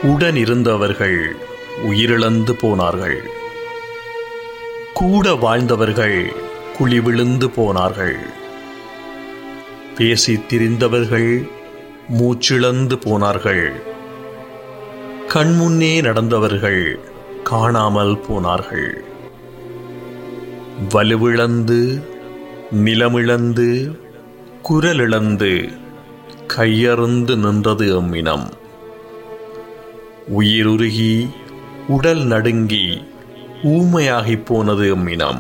உடனிருந்தவர்கள் உயிரிழந்து போனார்கள் கூட வாழ்ந்தவர்கள் குழி விழுந்து போனார்கள் பேசித் திரிந்தவர்கள் மூச்சிழந்து போனார்கள் கண்முன்னே நடந்தவர்கள் காணாமல் போனார்கள் வலுவிழந்து நிலமிழந்து குரலிழந்து கையறுந்து நின்றது எம்மினம் உயிருருகி உடல் நடுங்கி ஊமையாகிப் போனது எம்மினம்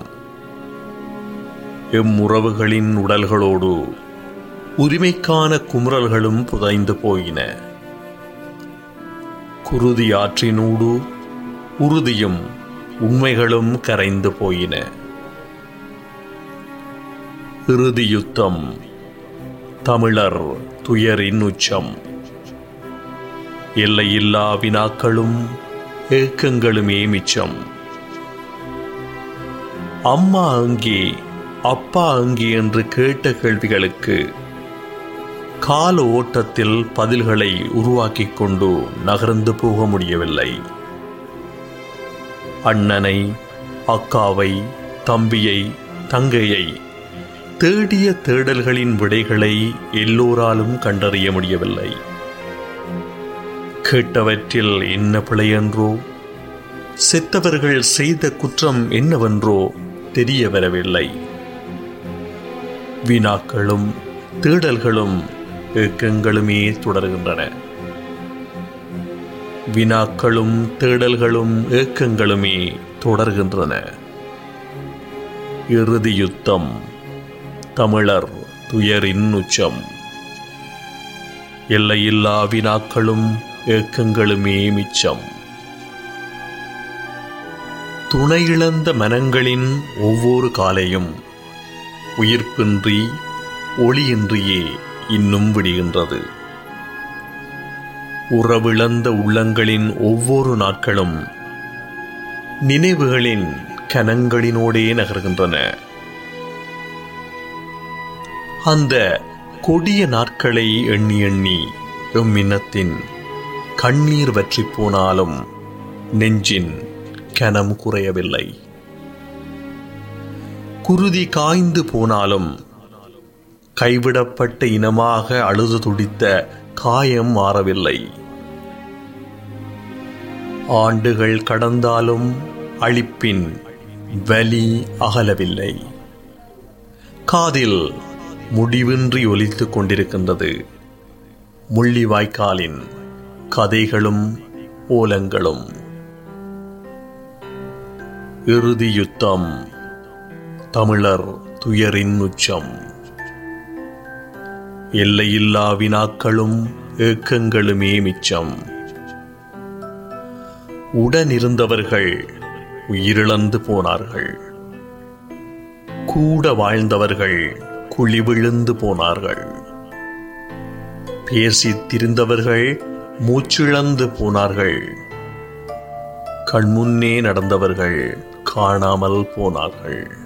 எம்முறவுகளின் உடல்களோடு உரிமைக்கான குமுறல்களும் புதைந்து போயின குருதி ஆற்றினூடு உறுதியும் உண்மைகளும் கரைந்து போயின இறுதி யுத்தம் தமிழர் துயரின் உச்சம் எல்லையில்லா வினாக்களும் ஏக்கங்களுமே மிச்சம் அம்மா அங்கே அப்பா அங்கே என்று கேட்ட கேள்விகளுக்கு கால ஓட்டத்தில் பதில்களை உருவாக்கிக் கொண்டு நகர்ந்து போக முடியவில்லை அண்ணனை அக்காவை தம்பியை தங்கையை தேடிய தேடல்களின் விடைகளை எல்லோராலும் கண்டறிய முடியவில்லை கேட்டவற்றில் என்ன பிழையென்றோ செத்தவர்கள் செய்த குற்றம் என்னவென்றோ தெரிய வரவில்லை வினாக்களும் தேடல்களும் ஏக்கங்களுமே தொடர்கின்றன வினாக்களும் தேடல்களும் ஏக்கங்களுமே தொடர்கின்றன இறுதி யுத்தம் தமிழர் துயரின் உச்சம் எல்லையில்லா வினாக்களும் ஏக்கங்களுமே மிச்சம் துணையிழந்த மனங்களின் ஒவ்வொரு காலையும் உயிர்ப்பின்றி ஒளியின்றியே இன்னும் விடுகின்றது உறவிழந்த உள்ளங்களின் ஒவ்வொரு நாட்களும் நினைவுகளின் கனங்களினோடே நகர்கின்றன அந்த கொடிய நாட்களை எண்ணி எண்ணி எம்மினத்தின் கண்ணீர் வற்றி போனாலும் நெஞ்சின் கனம் குறையவில்லை குருதி காய்ந்து போனாலும் கைவிடப்பட்ட இனமாக அழுது துடித்த காயம் மாறவில்லை ஆண்டுகள் கடந்தாலும் அழிப்பின் வலி அகலவில்லை காதில் முடிவின்றி ஒலித்துக் கொண்டிருக்கின்றது முள்ளிவாய்க்காலின் கதைகளும் ஓலங்களும் இறுதி யுத்தம் தமிழர் துயரின் உச்சம் எல்லையில்லா வினாக்களும் ஏக்கங்களுமே மிச்சம் உடனிருந்தவர்கள் உயிரிழந்து போனார்கள் கூட வாழ்ந்தவர்கள் குழி விழுந்து போனார்கள் பேசித் திரிந்தவர்கள் மூச்சிழந்து போனார்கள் கண்முன்னே நடந்தவர்கள் காணாமல் போனார்கள்